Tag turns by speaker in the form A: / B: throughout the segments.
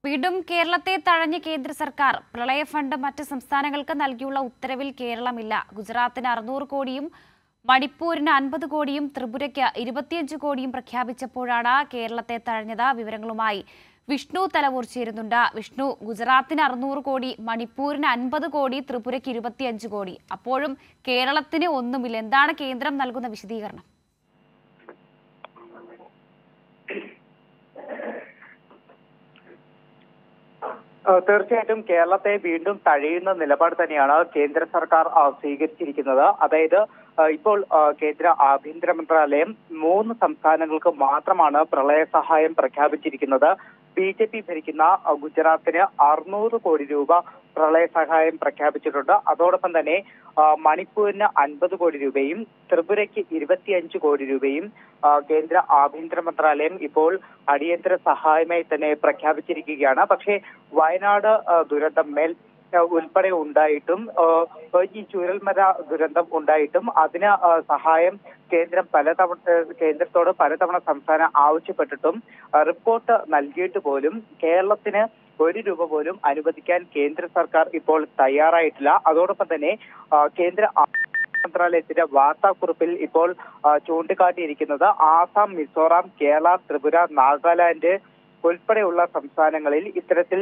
A: വീണ്ടും കേരളത്തെ തഴഞ്ഞ കേന്ദ്ര സർക്കാർ പ്രളയ ഫണ്ട് മറ്റ് സംസ്ഥാനങ്ങൾക്ക് നൽകിയുള്ള ഉത്തരവിൽ കേരളമില്ല ഗുജറാത്തിന് അറുന്നൂറ് കോടിയും മണിപ്പൂരിന് അൻപത് കോടിയും ത്രിപുരയ്ക്ക് ഇരുപത്തിയഞ്ച് കോടിയും പ്രഖ്യാപിച്ചപ്പോഴാണ് കേരളത്തെ തഴഞ്ഞത് വിവരങ്ങളുമായി വിഷ്ണു തലവൂർ ചേരുന്നുണ്ട് വിഷ്ണു ഗുജറാത്തിന് അറുന്നൂറ് കോടി മണിപ്പൂരിന് അൻപത് കോടി ത്രിപുരയ്ക്ക് ഇരുപത്തിയഞ്ച് കോടി അപ്പോഴും കേരളത്തിന് ഒന്നുമില്ല എന്താണ് കേന്ദ്രം നൽകുന്ന വിശദീകരണം
B: ഏഹ് തീർച്ചയായിട്ടും കേരളത്തെ വീണ്ടും തഴയുന്ന നിലപാട് തന്നെയാണ് കേന്ദ്ര സർക്കാർ ആ, സ്വീകരിച്ചിരിക്കുന്നത് അതായത് ഏഹ് ഇപ്പോൾ ഏഹ് കേന്ദ്ര ആഭ്യന്തര മന്ത്രാലയം മൂന്ന് സംസ്ഥാനങ്ങൾക്ക് മാത്രമാണ് പ്രളയ സഹായം പ്രഖ്യാപിച്ചിരിക്കുന്നത് ബി ജെ പി ഭരിക്കുന്ന ഏഹ് ഗുജറാത്തിന് അറുന്നൂറ് കോടി രൂപ പ്രളയ സഹായം പ്രഖ്യാപിച്ചിട്ടുണ്ട് അതോടൊപ്പം തന്നെ ആ, മണിപ്പൂരിന് അൻപത് കോടി രൂപയും ത്രിപുരയ്ക്ക് ഇരുപത്തിയഞ്ച് കോടി രൂപയും ആ, കേന്ദ്ര ആഭ്യന്തര മന്ത്രാലയം ഇപ്പോൾ അടിയന്തര സഹായമായി തന്നെ പ്രഖ്യാപിച്ചിരിക്കുകയാണ് പക്ഷേ വയനാട് ആ, ദുരന്തം മേൽ ആ, ഉൾപ്പെടെ ഉണ്ടായിട്ടും ആ, ഈ ചുരൽമല ദുരന്തം ഉണ്ടായിട്ടും അതിന് ആ, സഹായം കേന്ദ്രം പലതവണ ആ, കേന്ദ്രത്തോട് പലതവണ സംസ്ഥാനം ആവശ്യപ്പെട്ടിട്ടും ആ, റിപ്പോർട്ട് നൽകിയിട്ട് പോലും കേരളത്തിന് ഒരു രൂപ പോലും അനുവദിക്കാൻ കേന്ദ്ര സർക്കാർ ഇപ്പോൾ തയ്യാറായിട്ടില്ല അതോടൊപ്പം തന്നെ ആ, കേന്ദ്ര മന്ത്രാലയത്തിന്റെ വാർത്താക്കുറിപ്പിൽ ഇപ്പോൾ ആ, ചൂണ്ടിക്കാട്ടിയിരിക്കുന്നത് ആസാം മിസോറാം കേരള ത്രിപുര നാഗാലാൻഡ് ഉൾപ്പെടെയുള്ള സംസ്ഥാനങ്ങളിൽ ഇത്തരത്തിൽ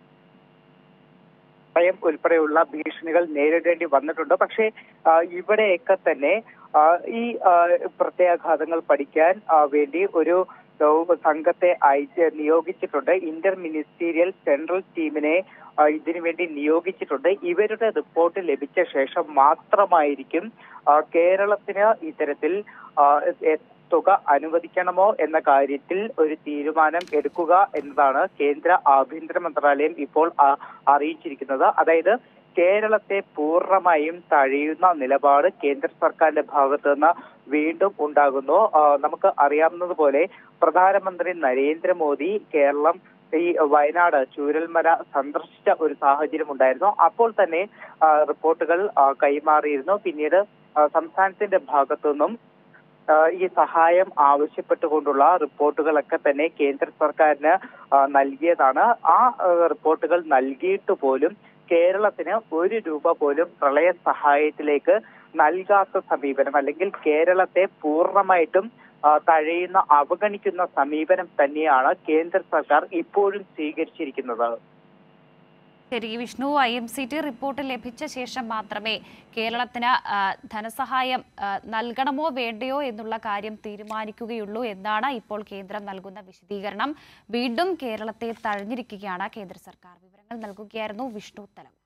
B: ഭയം ഉൾപ്പെടെയുള്ള ഭീഷണികൾ നേരിടേണ്ടി വന്നിട്ടുണ്ട് പക്ഷേ ആ, ഇവിടെയൊക്കെ തന്നെ ആ, ഈ ആ, പ്രത്യാഘാതങ്ങൾ പഠിക്കാൻ ആ, വേണ്ടി ഒരു ആ, സംഘത്തെ അയച്ച് നിയോഗിച്ചിട്ടുണ്ട് ഇന്റർ മിനിസ്റ്റീരിയൽ സെൻട്രൽ ടീമിനെ ആ, ഇതിനു വേണ്ടി നിയോഗിച്ചിട്ടുണ്ട് ഇവരുടെ റിപ്പോർട്ട് ലഭിച്ച ശേഷം മാത്രമായിരിക്കും ആ, കേരളത്തിന് ഇത്തരത്തിൽ ആ, എ- തുക അനുവദിക്കണമോ എന്ന കാര്യത്തിൽ ഒരു തീരുമാനം എടുക്കുക എന്നതാണ് കേന്ദ്ര ആഭ്യന്തര മന്ത്രാലയം ഇപ്പോൾ ആ- അറിയിച്ചിരിക്കുന്നത് അതായത് കേരളത്തെ പൂർണ്ണമായും തഴയുന്ന നിലപാട് കേന്ദ്ര സർക്കാരിന്റെ ഭാഗത്ത് നിന്ന് വീണ്ടും ഉണ്ടാകുന്നു ആ, നമുക്ക് അറിയാവുന്നതുപോലെ പ്രധാനമന്ത്രി നരേന്ദ്രമോദി കേരളം ഈ വയനാട് ചൂരൽമല സന്ദർശിച്ച ഒരു സാഹചര്യം ഉണ്ടായിരുന്നു അപ്പോൾ തന്നെ ആ, റിപ്പോർട്ടുകൾ ആ, കൈമാറിയിരുന്നു പിന്നീട് ആ, സംസ്ഥാനത്തിന്റെ ഭാഗത്തു നിന്നും ആ, ഈ സഹായം ആവശ്യപ്പെട്ടുകൊണ്ടുള്ള റിപ്പോർട്ടുകളൊക്കെ തന്നെ കേന്ദ്ര സർക്കാരിന് ആ, നൽകിയതാണ് ആ ആ, റിപ്പോർട്ടുകൾ നൽകിയിട്ട് പോലും കേരളത്തിന് ഒരു രൂപ പോലും പ്രളയ സഹായത്തിലേക്ക് നൽകാത്ത സമീപനം അല്ലെങ്കിൽ കേരളത്തെ പൂർണ്ണമായിട്ടും ആ, തഴയുന്ന അവഗണിക്കുന്ന സമീപനം തന്നെയാണ് കേന്ദ്ര സർക്കാർ ഇപ്പോഴും സ്വീകരിച്ചിരിക്കുന്നത്
A: ശരി Vishnu I M C T report ലഭിച്ച ശേഷം മാത്രമേ കേരളത്തിന് ആ, ധനസഹായം ആ, നൽകണമോ വേണ്ടയോ എന്നുള്ള കാര്യം തീരുമാനിക്കുകയുള്ളൂ എന്നാണ് ഇപ്പോൾ കേന്ദ്രം നൽകുന്ന വിശദീകരണം വീണ്ടും കേരളത്തെ തഴഞ്ഞിരിക്കുകയാണ് കേന്ദ്ര സർക്കാർ വിവരങ്ങൾ നൽകുകയായിരുന്നു വിഷ്ണു തലം